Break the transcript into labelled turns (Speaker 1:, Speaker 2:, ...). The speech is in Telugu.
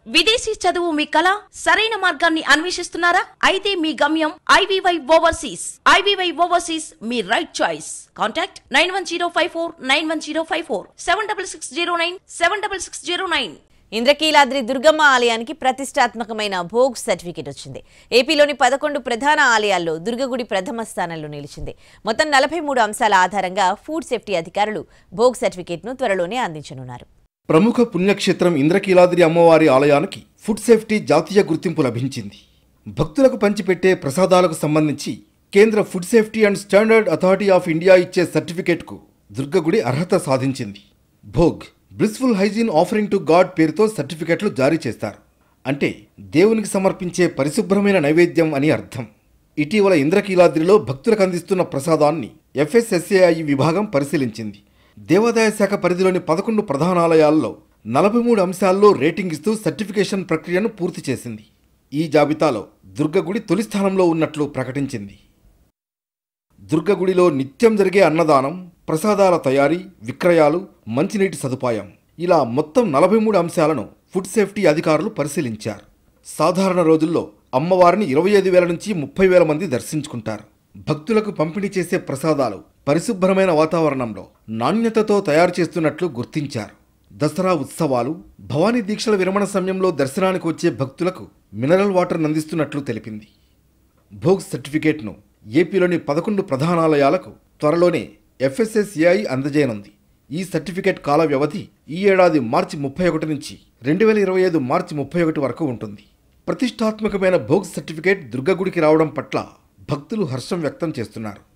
Speaker 1: విదేశీ చదువు మీ కళ సరైన మార్గాన్ని అన్వేషిస్తున్నారా అయితే మీ గమ్యం ఐవీవై ఓవర్సీస్ ఐవీవై ఓవర్సీస్ మీ right choice contact nine one zero five four nine one zero five four seven double six zero nine seven double six zero nine
Speaker 2: Indrakeeladri Durgamma ఆలయానికి ప్రతిష్టాత్మకమైన భోగ్ సర్టిఫికేట్ వచ్చింది ఏపీలోని పదకొండు ప్రధాన ఆలయాల్లో దుర్గగుడి ప్రథమ స్థానంలో నిలిచింది మొత్తం నలభై మూడు అంశాల ఆధారంగా ఫుడ్ సేఫ్టీ అధికారులు భోగ్ సర్టిఫికేట్ను త్వరలోనే అందించనున్నారు
Speaker 3: ప్రముఖ పుణ్యక్షేత్రం ఇంద్రకీలాద్రి అమ్మవారి ఆలయానికి ఫుడ్ సేఫ్టీ జాతీయ గుర్తింపు లభించింది భక్తులకు పంచిపెట్టే ప్రసాదాలకు సంబంధించి కేంద్ర food safety and standard authority of India ఇచ్చే సర్టిఫికేట్కు దుర్గగుడి అర్హత సాధించింది bhog blissful hygiene offering to god పేరుతో సర్టిఫికెట్లు జారీ చేస్తారు అంటే దేవునికి సమర్పించే పరిశుభ్రమైన నైవేద్యం అని అర్థం ఇటీవల ఇంద్రకీలాద్రిలో భక్తులకు అందిస్తున్న ప్రసాదాన్ని ఎఫ్ఎస్ఎస్ఏఐ విభాగం పరిశీలించింది దేవాదాయ శాఖ పరిధిలోని పదకొండు ప్రధానాలయాల్లో నలభై మూడు అంశాల్లో రేటింగ్ ఇస్తూ సర్టిఫికేషన్ ప్రక్రియను పూర్తి చేసింది ఈ జాబితాలో దుర్గగుడి తొలి స్థానంలో ఉన్నట్లు ప్రకటించింది దుర్గగుడిలో నిత్యం జరిగే అన్నదానం ప్రసాదాల తయారీ విక్రయాలు మంచినీటి సదుపాయం ఇలా మొత్తం నలభై మూడు అంశాలను ఫుడ్ సేఫ్టీ అధికారులు పరిశీలించారు సాధారణ రోజుల్లో అమ్మవారిని ఇరవై ఐదు వేల నుంచి ముప్పై వేల మంది దర్శించుకుంటారు భక్తులకు పంపిణీ చేసే ప్రసాదాలు పరిశుభ్రమైన వాతావరణంలో నాణ్యతతో తయారు చేస్తున్నట్లు గుర్తించారు దసరా ఉత్సవాలు భవానీ దీక్షల విరమణ సమయంలో దర్శనానికి వచ్చే భక్తులకు మినరల్ వాటర్ అందిస్తున్నట్లు తెలిపింది భోగ్ సర్టిఫికేట్ను ఏపీలోని పదకొండు ప్రధానాలయాలకు త్వరలోనే ఎఫ్ఎస్ఎస్ఏఐ అందజేయనుంది ఈ సర్టిఫికేట్ కాల వ్యవధి ఈ ఏడాది మార్చి ముప్పై ఒకటి నుంచి రెండు వేల ఇరవై ఐదు మార్చి ముప్పై ఒకటి వరకు ఉంటుంది ప్రతిష్టాత్మకమైన భోగ్ సర్టిఫికేట్ దుర్గగుడికి రావడం పట్ల భక్తులు హర్షం వ్యక్తం చేస్తున్నారు